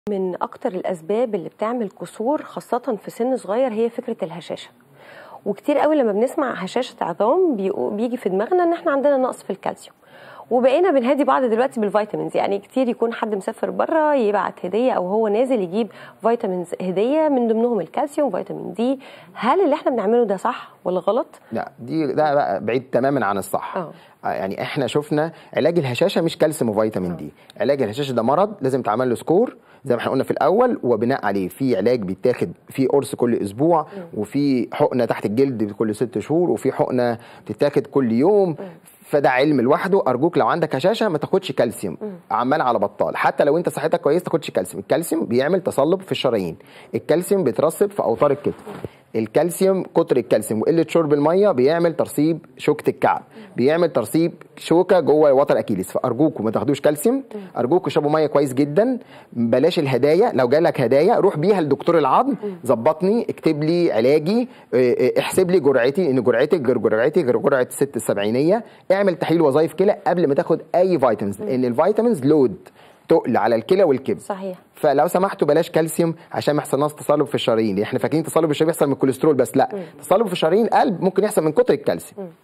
من اكتر الاسباب اللي بتعمل كسور خاصه في سن صغير هي فكره الهشاشه وكتير قوي لما بنسمع هشاشه عظام بيقو- بيجي في دماغنا ان احنا عندنا نقص في الكالسيوم وبقينا بنهدي بعض دلوقتي بالفيتامينز يعني كتير يكون حد مسافر بره يبعت هديه او هو نازل يجيب فيتامينز هديه من ضمنهم الكالسيوم فيتامين دي هل اللي احنا بنعمله ده صح ولا غلط لا دي ده بقى بعيد تماما عن الصح اه. آه، يعني احنا شفنا علاج الهشاشه مش كالسيوم وفيتامين دي علاج الهشاشه ده مرض لازم تعمل له سكور زي ما احنا قلنا في الاول وبناء عليه في علاج بيتاخد في قرص كل اسبوع وفي حقنه تحت الجلد كل ست شهور وفي حقنه بتتاخد كل يوم فده علم لوحده ارجوك لو عندك هشاشه ما تاخدش كالسيوم عمال على بطال حتى لو انت صحتك كويس تاخدش كالسيوم الكالسيوم بيعمل تصلب في الشرايين الكالسيوم بيترسب في اوتار الكتف الكالسيوم كتر الكالسيوم وقله شرب الميه بيعمل ترسيب شوكه الكعب بيعمل ترسيب شوكه جوه وتر اكيليس فارجوكم ما تاخدوش كالسيوم ارجوكم اشربوا ميه كويس جدا بلاش الهدايا لو جالك هدايا روح بيها لدكتور العظم ظبطني اكتب لي علاجي اه، اه، احسب لي جرعتي ان جرعتك غير جرعتي غير جرعه الست السبعينيه اعمل تحليل وظائف كلى قبل ما تاخد اي فيتامينز لان الفيتامينز لود تقل على الكلى والكبد صحيح فلو سمحتوا بلاش كالسيوم عشان ما يحصلناش تصلب في الشرايين احنا فاكرين تصلب الشرايين بيحصل من الكوليسترول بس لا تصلب في الشرايين قلب ممكن يحصل من كتر الكالسيوم